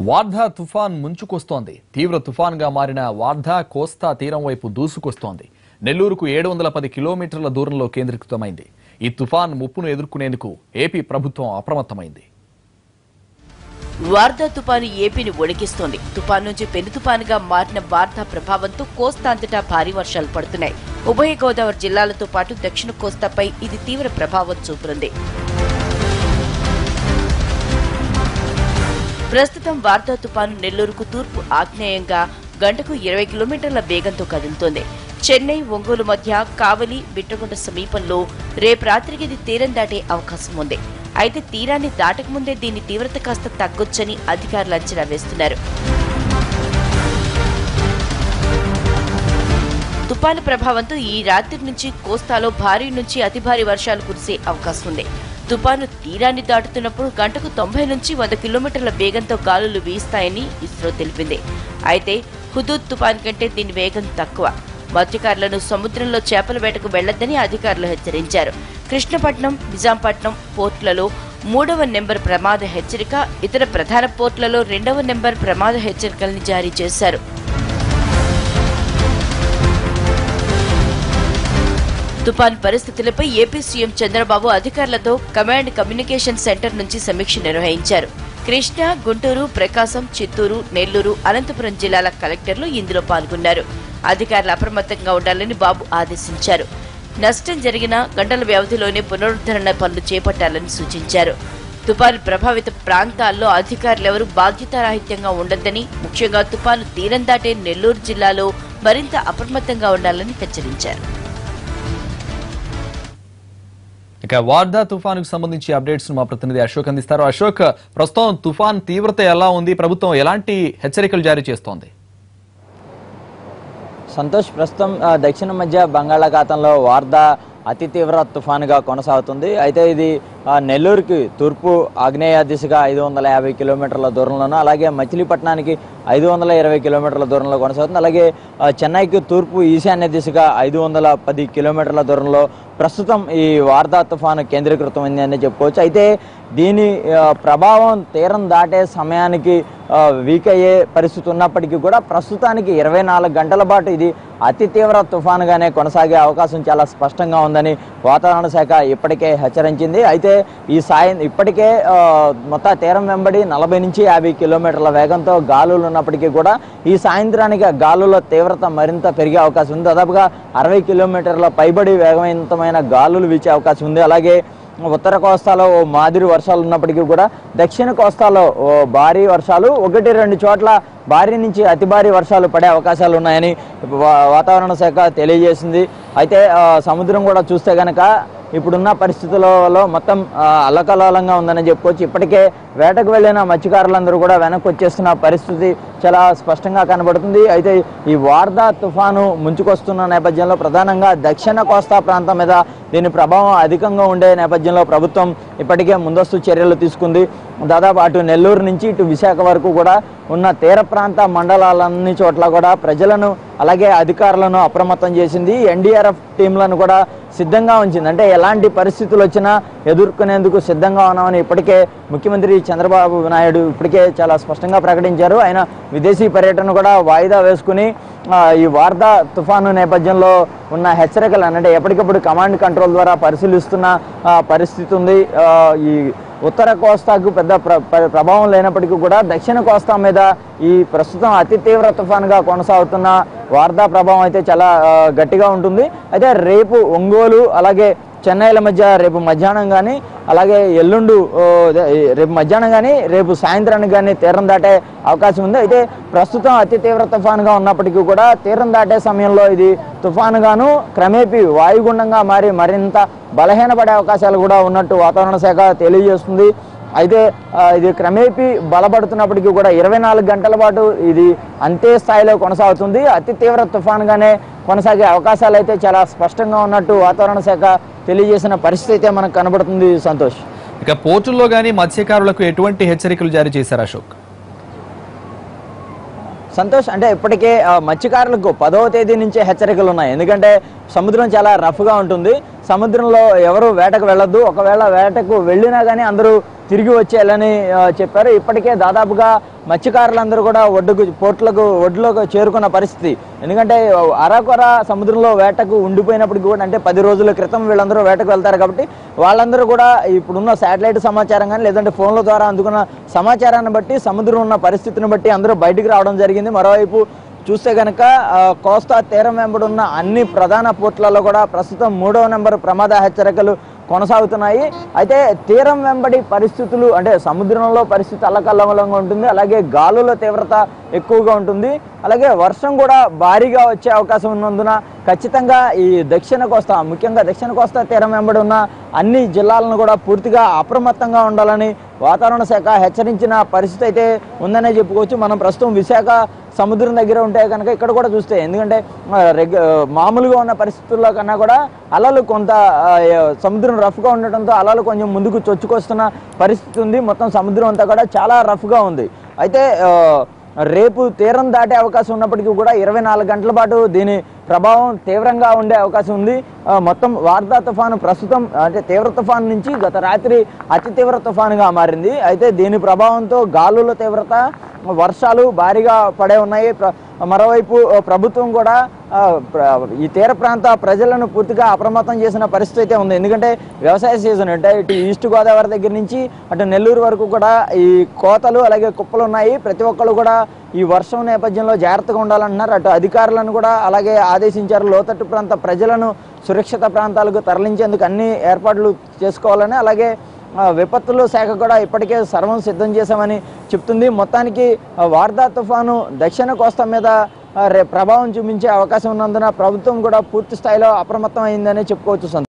వార్ధా తుఫాన్ ముంచుకొస్తోంది తీవ్ర తుఫాన్గా మారిన వార్ధా కోస్తా తీరం వైపు దూసుకొస్తోంది నెల్లూరుకు ఏడు వందల పది కిలోమీటర్ల దూరంలో కేంద్రీకృతమైంది ఈ తుఫాన్ ముప్పును ఎదుర్కొనేందుకు ఏపీ ప్రభుత్వం అప్రమత్తమైంది వార్దా తుపాను ఏపీని వణికిస్తోంది తుపాను నుంచి పెను తుపానుగా మారిన వార్దా ప్రభావంతో కోస్తా అంతటా భారీ వర్షాలు పడుతున్నాయి ఉభయ గోదావరి జిల్లాలతో పాటు దక్షిణ కోస్తాపై ఇది తీవ్ర ప్రభావం చూపుతుంది ప్రస్తుతం వార్దా తుపాను నెల్లూరుకు తూర్పు ఆగ్నేయంగా గంటకు ఇరవై కిలోమీటర్ల వేగంతో కదులుతోంది చెన్నై ఒంగోలు మధ్య కావలి బిట్రగుంట సమీపంలో రేపు రాత్రికి ఇది తీరం దాటే అవకాశం ఉంది అయితే తీరాన్ని దాటకముందే దీని తీవ్రత కాస్త తగ్గొచ్చని అధికారులు అంచనా వేస్తున్నారు తుపాను ప్రభావంతో ఈ రాత్రి నుంచి కోస్తాలో భారీ నుంచి అతి భారీ వర్షాలు కురిసే అవకాశం ఉంది తుపాను తీరాన్ని దాటుతున్నప్పుడు గంటకు తొంభై నుంచి వంద కిలోమీటర్ల వేగంతో గాలులు వీస్తాయని ఇస్రో తెలిపింది అయితే హుదూద్ తుపాన్ కంటే దీని వేగం తక్కువ మత్స్యకారులను సముద్రంలో చేపల వేటకు వెళ్లొద్దని అధికారులు హెచ్చరించారు కృష్ణపట్నం నిజాంపట్నం పోర్టులలో మూడవ నెంబర్ ప్రమాద హెచ్చరిక ఇతర ప్రధాన పోర్టులలో రెండవ నెంబర్ ప్రమాద హెచ్చరికల్ని జారీ చేశారు తుపాన్ పరిస్థితులపై ఏపీ సీఎం చంద్రబాబు అధికారులతో కమాండ్ కమ్యూనికేషన్ సెంటర్ నుంచి సమీక్ష నిర్వహించారు కృష్ణా గుంటూరు ప్రకాశం చిత్తూరు నెల్లూరు అనంతపురం జిల్లాల కలెక్టర్లు ఇందులో పాల్గొన్నారు అధికారులు అప్రమత్తంగా ఉండాలని బాబు ఆదేశించారు నష్టం జరిగిన గంటల వ్యవధిలోనే పునరుద్ధరణ పనులు చేపట్టాలని సూచించారు తుపాను ప్రభావిత ప్రాంతాల్లో అధికారులెవరూ బాధ్యతారాహిత్యంగా ఉండొద్దని ముఖ్యంగా తుపాను తీరం దాటే నెల్లూరు జిల్లాలో మరింత అప్రమత్తంగా ఉండాలని హెచ్చరించారు ఇక వార్ధా తుఫానుకు సంబంధించి అప్డేట్స్ మా ప్రతినిధి అశోక్ అందిస్తారు అశోక్ ప్రస్తుతం తుఫాన్ తీవ్రత ఎలా ఉంది ప్రభుత్వం ఎలాంటి హెచ్చరికలు జారీ చేస్తోంది సంతోష్ ప్రస్తుతం ఆ, దక్షిణ మధ్య బంగాళాఖాతంలో వార్దా అతి తీవ్ర తుఫానుగా కొనసాగుతుంది అయితే ఇది ఆ, నెల్లూరుకి తూర్పు ఆగ్నేయ దిశగా ఐదు వందల యాభై కిలోమీటర్ల దూరంలోనూ అలాగే మచిలీపట్నానికి ఐదు వందల ఇరవై కిలోమీటర్ల దూరంలో కొనసాగుతుంది అలాగే ఆ, చెన్నైకి తూర్పు ఈశాన్య దిశగా ఐదు వందల పది కిలోమీటర్ల దూరంలో ప్రస్తుతం ఈ వార్దా తుఫాను కేంద్రీకృతమైంది అని చెప్పుకోవచ్చు అయితే దీని ఆ, ప్రభావం తీరం దాటే సమయానికి ఆ, వీక్ అయ్యే పరిస్థితి ఉన్నప్పటికీ కూడా ప్రస్తుతానికి ఇరవై నాలుగు గంటల పాటు ఇది అతి తీవ్ర తుఫానుగానే కొనసాగే అవకాశం చాలా స్పష్టంగా ఉందని వాతావరణ శాఖ ఇప్పటికే హెచ్చరించింది అయితే ఈ సాయం ఇప్పటికే ఆ, మొత్తం తీరం వెంబడి నలభై నుంచి యాభై కిలోమీటర్ల వేగంతో గాలులు ఉన్నప్పటికీ కూడా ఈ సాయంత్రానికి ఆ గాలుల తీవ్రత మరింత పెరిగే అవకాశం ఉంది దాదాపుగా అరవై కిలోమీటర్ల పైబడి వేగవంతమైన గాలులు వీచే అవకాశం ఉంది అలాగే ఉత్తర కోస్తాలో ఓ మాదిరి వర్షాలు ఉన్నప్పటికీ కూడా దక్షిణ కోస్తాలో ఓ భారీ వర్షాలు ఒకటి రెండు చోట్ల భారీ నుంచి అతి భారీ వర్షాలు పడే అవకాశాలు ఉన్నాయని వా- వాతావరణ శాఖ తెలియజేసింది అయితే ఆ, సముద్రం కూడా చూస్తే గనక ఇప్పుడున్న పరిస్థితులలో మొత్తం ఆ, అల్లకల్లోలంగా ఉందని చెప్పుకోవచ్చు ఇప్పటికే వేటకు వెళ్ళిన మత్స్యకారులందరూ కూడా వెనక్కి వచ్చేస్తున్న పరిస్థితి చాలా స్పష్టంగా కనబడుతుంది అయితే ఈ వార్దా తుఫాను ముంచుకొస్తున్న నేపథ్యంలో ప్రధానంగా దక్షిణ కోస్తా ప్రాంతం మీద దీని ప్రభావం అధికంగా ఉండే నేపథ్యంలో ప్రభుత్వం ఇప్పటికే ముందస్తు చర్యలు తీసుకుంది దాదాపు అటు నెల్లూరు నుంచి ఇటు విశాఖ వరకు కూడా ఉన్న తీర ప్రాంత మండలాలన్ని చోట్ల కూడా ప్రజలను అలాగే అధికారులను అప్రమత్తం చేసింది ఎన్డీఆర్ఎఫ్ టీంలను కూడా సిద్ధంగా ఉంచింది అంటే ఎలాంటి పరిస్థితులు వచ్చినా ఎదుర్కొనేందుకు సిద్ధంగా ఉన్నామని ఇప్పటికే ముఖ్యమంత్రి చంద్రబాబు నాయుడు ఇప్పటికే చాలా స్పష్టంగా ప్రకటించారు ఆయన విదేశీ పర్యటన కూడా వాయిదా వేసుకుని ఆ, ఈ వార్దా తుఫాను నేపథ్యంలో ఉన్న హెచ్చరికలు అంటే ఎప్పటికప్పుడు కమాండ్ కంట్రోల్ ద్వారా పరిశీలిస్తున్న ఆ, పరిస్థితి ఉంది ఆ, ఈ ఉత్తర కోస్తాకు పెద్ద ప్ర- ప్ర- ప్రభావం లేనప్పటికీ కూడా దక్షిణ కోస్తా మీద ఈ ప్రస్తుతం అతి తీవ్ర తుఫానుగా కొనసాగుతున్న వార్దా ప్రభావం అయితే చాలా ఆ, గట్టిగా ఉంటుంది అయితే రేపు ఒంగోలు అలాగే చెన్నైల మధ్య రేపు మధ్యాహ్నం కానీ అలాగే ఎల్లుండు ఓ, అదే, రేపు మధ్యాహ్నం కానీ రేపు సాయంత్రానికి కానీ తీరం దాటే అవకాశం ఉంది అయితే ప్రస్తుతం అతి తీవ్ర తుఫానుగా ఉన్నప్పటికీ కూడా తీరం దాటే సమయంలో ఇది తుఫానుగాను క్రమేపీ వాయుగుండంగా మారి మరింత బలహీనపడే అవకాశాలు కూడా ఉన్నట్టు వాతావరణ శాఖ తెలియజేస్తుంది అయితే ఆ, ఇది క్రమేపీ బలపడుతున్నప్పటికీ కూడా ఇరవై నాలుగు గంటల పాటు ఇది అంతే స్థాయిలో కొనసాగుతుంది అతి తీవ్ర తుఫానుగానే కొనసాగే అవకాశాలు అయితే చాలా స్పష్టంగా ఉన్నట్టు వాతావరణ శాఖ తెలియజేసిన పరిస్థితి అయితే మనకు కనబడుతుంది సంతోష్ ఇక పోర్టుల్లో గానీ మత్స్యకారులకు ఎటువంటి హెచ్చరికలు జారీ చేశారు అశోక్ సంతోష్ అంటే ఇప్పటికే ఆ, మత్స్యకారులకు పదవ తేదీ నుంచే హెచ్చరికలు ఉన్నాయి ఎందుకంటే సముద్రం చాలా రఫ్గా ఉంటుంది సముద్రంలో ఎవరు వేటకు వెళ్ళొద్దు ఒకవేళ వేటకు వెళ్ళినా కానీ అందరూ తిరిగి వచ్చేయాలని ఆ, చెప్పారు ఇప్పటికే దాదాపుగా మత్స్యకారులందరూ కూడా ఒడ్డుకు పోర్ట్లకు ఒడ్డులోకి చేరుకున్న పరిస్థితి ఎందుకంటే అరాకొర సముద్రంలో వేటకు ఉండిపోయినప్పటికీ కూడా అంటే పది రోజుల క్రితం వీళ్ళందరూ వేటకు వెళ్తారు కాబట్టి వాళ్ళందరూ కూడా ఇప్పుడున్న శాటిలైట్ సమాచారం కానీ లేదంటే ఫోన్ల ద్వారా అందుకున్న సమాచారాన్ని బట్టి సముద్రం ఉన్న పరిస్థితిని బట్టి అందరూ బయటికి రావడం జరిగింది మరోవైపు చూస్తే కనుక ఆ, కోస్తా తీరం వెంబడి ఉన్న అన్ని ప్రధాన పోర్ట్లలో కూడా ప్రస్తుతం మూడవ నెంబర్ ప్రమాద హెచ్చరికలు కొనసాగుతున్నాయి అయితే తీరం వెంబడి పరిస్థితులు అంటే సముద్రంలో పరిస్థితి అల్లకల్లోలంగా ఉంటుంది అలాగే గాలుల తీవ్రత ఎక్కువగా ఉంటుంది అలాగే వర్షం కూడా భారీగా వచ్చే అవకాశం ఉన్నందున ఖచ్చితంగా ఈ దక్షిణ కోస్తా ముఖ్యంగా దక్షిణ కోస్తా తీరం వెంబడి ఉన్న అన్ని జిల్లాలను కూడా పూర్తిగా అప్రమత్తంగా ఉండాలని వాతావరణ శాఖ హెచ్చరించిన పరిస్థితి అయితే ఉందనే చెప్పుకోవచ్చు మనం ప్రస్తుతం విశాఖ సముద్రం దగ్గర ఉంటే కనుక ఇక్కడ కూడా చూస్తే ఎందుకంటే ఆ, రెగ్ ఆ, మామూలుగా ఉన్న పరిస్థితుల్లో కన్నా కూడా అలలు కొంత ఆ, సముద్రం రఫ్గా ఉండటంతో అలలు కొంచెం ముందుకు చొచ్చుకొస్తున్న పరిస్థితి ఉంది మొత్తం సముద్రం అంతా కూడా చాలా రఫ్గా ఉంది అయితే ఆ, రేపు తీరం దాటే అవకాశం ఉన్నప్పటికీ కూడా ఇరవై నాలుగు గంటల పాటు దీని ప్రభావం తీవ్రంగా ఉండే అవకాశం ఉంది ఆ, మొత్తం వార్దా తుఫాను ప్రస్తుతం అంటే తీవ్ర తుఫాను నుంచి గత రాత్రి అతి తీవ్ర తుఫానుగా మారింది అయితే దీని ప్రభావంతో గాలుల తీవ్రత వర్షాలు భారీగా పడే ఉన్నాయి ప్ర- మరోవైపు ఆ, ప్రభుత్వం కూడా ఆ, ప్ర- ఈ తీర ప్రాంత ప్రజలను పూర్తిగా అప్రమత్తం చేసిన పరిస్థితి అయితే ఉంది ఎందుకంటే వ్యవసాయ సీజన్ అంటే ఇటు ఈస్ట్ గోదావరి దగ్గర నుంచి అటు నెల్లూరు వరకు కూడా ఈ కోతలు అలాగే కుప్పలు ఉన్నాయి ప్రతి ఒక్కరు కూడా ఈ వర్షం నేపథ్యంలో జాగ్రత్తగా ఉండాలంటున్నారు అటు అధికారులను కూడా అలాగే ఆదేశించారు లోతట్టు ప్రాంత ప్రజలను సురక్షిత ప్రాంతాలకు తరలించేందుకు అన్ని ఏర్పాట్లు చేసుకోవాలని అలాగే ఆ, విపత్తుల శాఖ కూడా ఇప్పటికే సర్వం సిద్ధం చేశామని చెప్తుంది మొత్తానికి ఆ, వార్దా తుఫాను దక్షిణ కోస్తా మీద ఆ, రే ప్రభావం చూపించే అవకాశం ఉన్నందున ప్రభుత్వం కూడా పూర్తి స్థాయిలో అప్రమత్తం అయిందని చెప్పుకోవచ్చు సంతోష్.